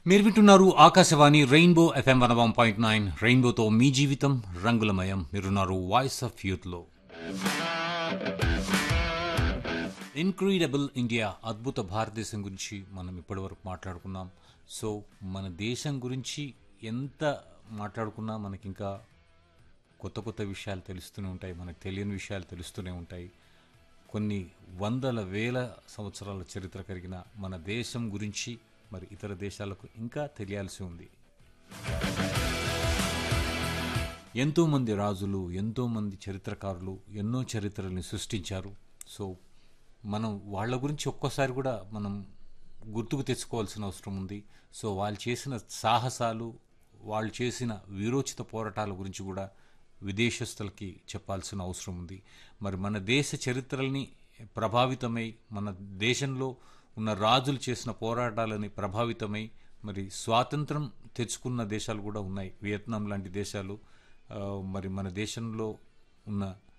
మీరు వింటున్నారు Akashvani Rainbow FM one one point nine రెయిన్బోతో మీ జీవితం రంగులమయం మీరున్నారు వాయిస్ ఆఫ్ యూత్లో ఇన్క్రీడబుల్ ఇండియా అద్భుత భారతదేశం గురించి మనం ఇప్పటివరకు మాట్లాడుకున్నాం సో మన దేశం గురించి ఎంత మాట్లాడుకున్నా మనకి ఇంకా కొత్త కొత్త విషయాలు తెలుస్తూనే ఉంటాయి మనకు తెలియని విషయాలు తెలుస్తూనే ఉంటాయి కొన్ని వందల వేల సంవత్సరాల చరిత్ర కలిగిన మన దేశం గురించి మరి ఇతర దేశాలకు ఇంకా తెలియాల్సి ఉంది ఎంతోమంది రాజులు ఎంతోమంది చరిత్రకారులు ఎన్నో చరిత్రల్ని సృష్టించారు సో మనం వాళ్ళ గురించి ఒక్కోసారి కూడా మనం గుర్తుకు తెచ్చుకోవాల్సిన అవసరం ఉంది సో వాళ్ళు చేసిన సాహసాలు వాళ్ళు చేసిన వీరోచిత పోరాటాల గురించి కూడా విదేశస్తులకి చెప్పాల్సిన అవసరం ఉంది మరి మన దేశ చరిత్రల్ని ప్రభావితమై మన దేశంలో ఉన్న రాజులు చేసిన పోరాటాలని ప్రభావితమై మరి స్వాతంత్రం తెచ్చుకున్న దేశాలు కూడా ఉన్నాయి వియత్నాం లాంటి దేశాలు ఆ, మరి మన దేశంలో ఉన్న